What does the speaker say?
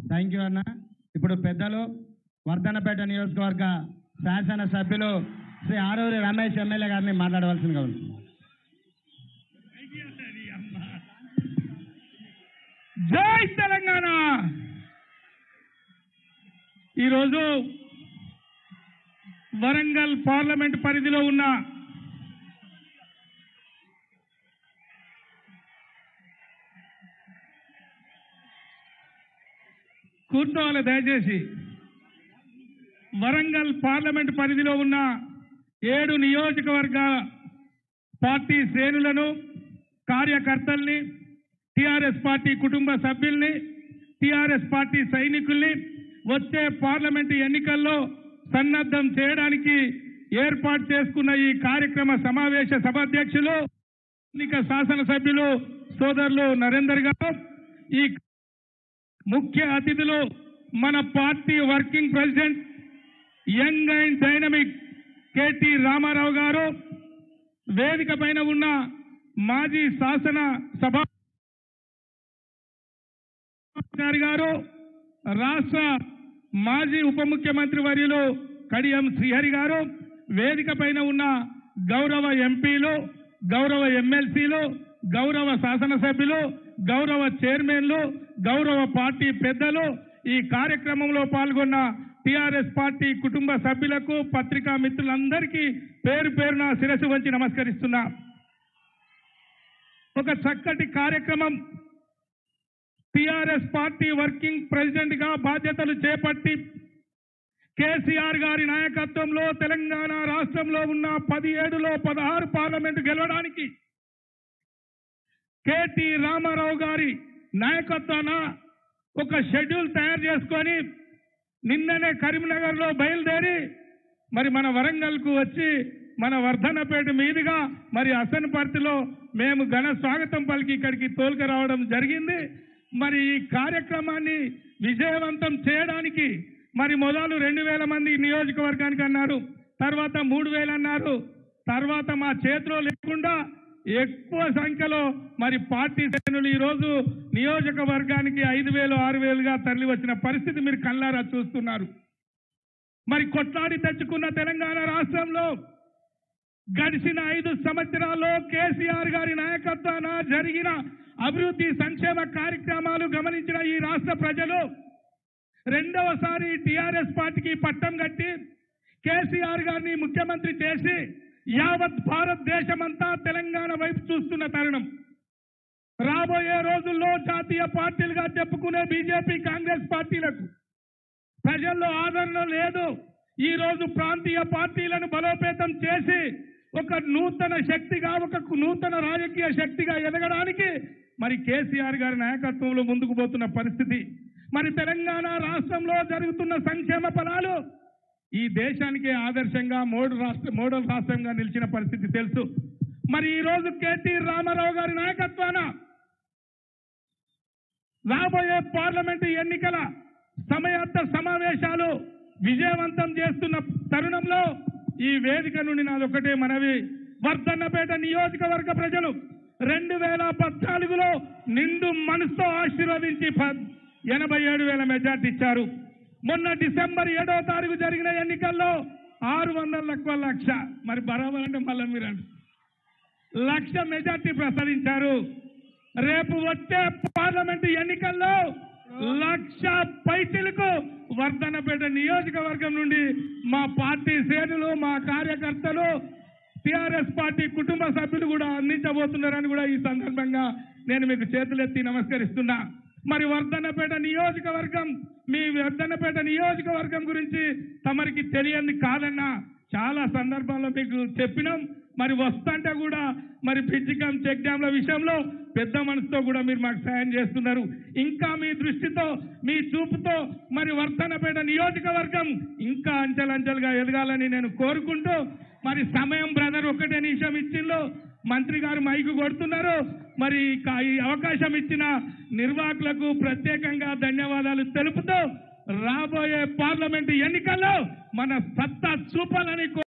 Thank you అన్న ఇప్పుడు పెద్దలు వర్ధనపేట నియోజకవర్గ శాసన సభ్యులు శ్రీ ఆరూరి రమేష్ ఎమ్మెల్యే గారిని మాట్లాడవలసిందిగా ఉంది జై తెలంగాణ ఈరోజు వరంగల్ పార్లమెంట్ పరిధిలో ఉన్న కూర్చోవాలి దయచేసి వరంగల్ పార్లమెంట్ పరిధిలో ఉన్న ఏడు నియోజకవర్గ పార్టీ శ్రేణులను కార్యకర్తల్ని టిఆర్ఎస్ పార్టీ కుటుంబ సభ్యుల్ని టిఆర్ఎస్ పార్టీ సైనికుల్ని వచ్చే పార్లమెంటు ఎన్నికల్లో సన్నద్ధం చేయడానికి ఏర్పాటు చేసుకున్న ఈ కార్యక్రమ సమావేశ సభాధ్యక్షులు ఎన్నిక శాసనసభ్యులు సోదరులు నరేందర్ గారు ఈ ముఖ్య అతిథులు మన party working president young and dynamic KT Rama Rao గారు వేదిక పైన ఉన్న మాజీ శాసన సభ గారి గారు రాష్ట్ర మాజీ ఉప ముఖ్యమంత్రి వర్యులు కడియం శ్రీహరి గారు వేదిక పైన ఉన్న గౌరవ ఎంపీలు గౌరవ ఎమ్మెల్సీలు గౌరవ శాసనసభ్యులు గౌరవ చైర్మన్లు గౌరవ పార్టీ పెద్దలు ఈ కార్యక్రమంలో పాల్గొన్న టిఆర్ఎస్ పార్టీ కుటుంబ సభ్యులకు పత్రికా మిత్రులందరికీ పేరు పేరున శిరస్సు వంచి నమస్కరిస్తున్నా ఒక చక్కటి కార్యక్రమం టిఆర్ఎస్ పార్టీ వర్కింగ్ ప్రెసిడెంట్ గా బాధ్యతలు చేపట్టి కేసీఆర్ గారి నాయకత్వంలో తెలంగాణ రాష్ట్రంలో ఉన్న పదిహేడులో పదహారు పార్లమెంటు గెలవడానికి కేటీ రామారావు గారి నాయకత్వాన ఒక షెడ్యూల్ తయారు చేసుకొని నిన్ననే కరీంనగర్లో బయలుదేరి మరి మన వరంగల్కు వచ్చి మన వర్ధనపేట మీదుగా మరి అసనపర్తిలో మేము ఘన స్వాగతం పలికి ఇక్కడికి తోలుకు రావడం జరిగింది మరి ఈ కార్యక్రమాన్ని విజయవంతం చేయడానికి మరి మొదలు రెండు వేల మంది నియోజకవర్గానికి అన్నారు తర్వాత మూడు వేలు అన్నారు తర్వాత మా చేతిలో లేకుండా ఎక్కువ సంఖ్యలో మరి పార్టీ శ్రేణులు ఈ రోజు నియోజకవర్గానికి ఐదు వేలు ఆరు వేలుగా తరలి వచ్చిన పరిస్థితి మీరు కళ్ళారా చూస్తున్నారు మరి కొట్లాడి తెచ్చుకున్న తెలంగాణ రాష్ట్రంలో గడిచిన ఐదు సంవత్సరాల్లో కేసీఆర్ గారి నాయకత్వాన జరిగిన అభివృద్ధి సంక్షేమ కార్యక్రమాలు గమనించిన ఈ రాష్ట్ర ప్రజలు రెండవసారి టిఆర్ఎస్ పార్టీకి పట్టం కట్టి కేసీఆర్ గారిని ముఖ్యమంత్రి చేసి యావత్ భారతదేశమంతా తెలంగాణ వైపు చూస్తున్న తరుణం రాబోయే రోజుల్లో జాతీయ పార్టీలుగా చెప్పుకునే బీజేపీ కాంగ్రెస్ పార్టీలకు ప్రజల్లో ఆదరణ లేదు ఈ రోజు ప్రాంతీయ పార్టీలను బలోపేతం చేసి ఒక నూతన శక్తిగా ఒక నూతన రాజకీయ శక్తిగా ఎదగడానికి మరి కేసీఆర్ గారి నాయకత్వంలో ముందుకు పోతున్న పరిస్థితి మరి తెలంగాణ రాష్ట్రంలో జరుగుతున్న సంక్షేమ ఫలాలు ఈ దేశానికే ఆదర్శంగా మోడు రాష్ట్ర మోడల్ రాష్ట్రంగా నిలిచిన పరిస్థితి తెలుసు మరి ఈ రోజు కేటీ రామారావు గారి నాయకత్వాన రాబోయే పార్లమెంటు ఎన్నికల సమయార్థ సమావేశాలు విజయవంతం చేస్తున్న తరుణంలో ఈ వేదిక నుండి నాదొకటే మనవి వర్ధన్నపేట నియోజకవర్గ ప్రజలు రెండు వేల పద్నాలుగులో నిండు మనసుతో ఆశీర్వదించి ప- ఎనభై ఏడు వేల మెజార్టీ ఇచ్చారు మొన్న డిసెంబర్ ఏడో తారీఖు జరిగిన ఎన్నికల్లో ఆరు వందల తక్కువ లక్ష మరి బరాబర్ అంటే మళ్ళీ మీరు అంటారు. లక్ష మెజార్టీ ప్రసాదించారు రేపు వచ్చే పార్లమెంటు ఎన్నికల్లో లక్ష పైసలకు వర్ధనపేట నియోజకవర్గం నుండి మా పార్టీ శ్రేణులు మా కార్యకర్తలు టిఆర్ఎస్ పార్టీ కుటుంబ సభ్యులు కూడా అందించబోతున్నారని కూడా ఈ సందర్భంగా నేను మీకు చేతులెత్తి నమస్కరిస్తున్నా మరి వర్ధనపేట నియోజకవర్గం మీ వర్ధనపేట నియోజకవర్గం గురించి తమరికి తెలియంది కాదన్నా చాలా సందర్భాల్లో మీకు చెప్పినాం మరి వస్తుంటే కూడా మరి ఫిజికం చెక్ డ్యాంల విషయంలో పెద్ద మనసుతో కూడా మీరు మాకు సాయం చేస్తున్నారు ఇంకా మీ దృష్టితో మీ చూపుతో మరి వర్ధనపేట నియోజకవర్గం ఇంకా అంచెలంచెలుగా ఎదగాలని నేను కోరుకుంటూ మరి సమయం బ్రదర్ ఒకటే నిమిషం ఇచ్చిందో మంత్రి గారు మైకు కొడుతున్నారు మరి కా- ఈ అవకాశం ఇచ్చిన నిర్వాహకులకు ప్రత్యేకంగా ధన్యవాదాలు తెలుపుతూ రాబోయే పార్లమెంటు ఎన్నికల్లో మన సత్తా చూపాలని కో-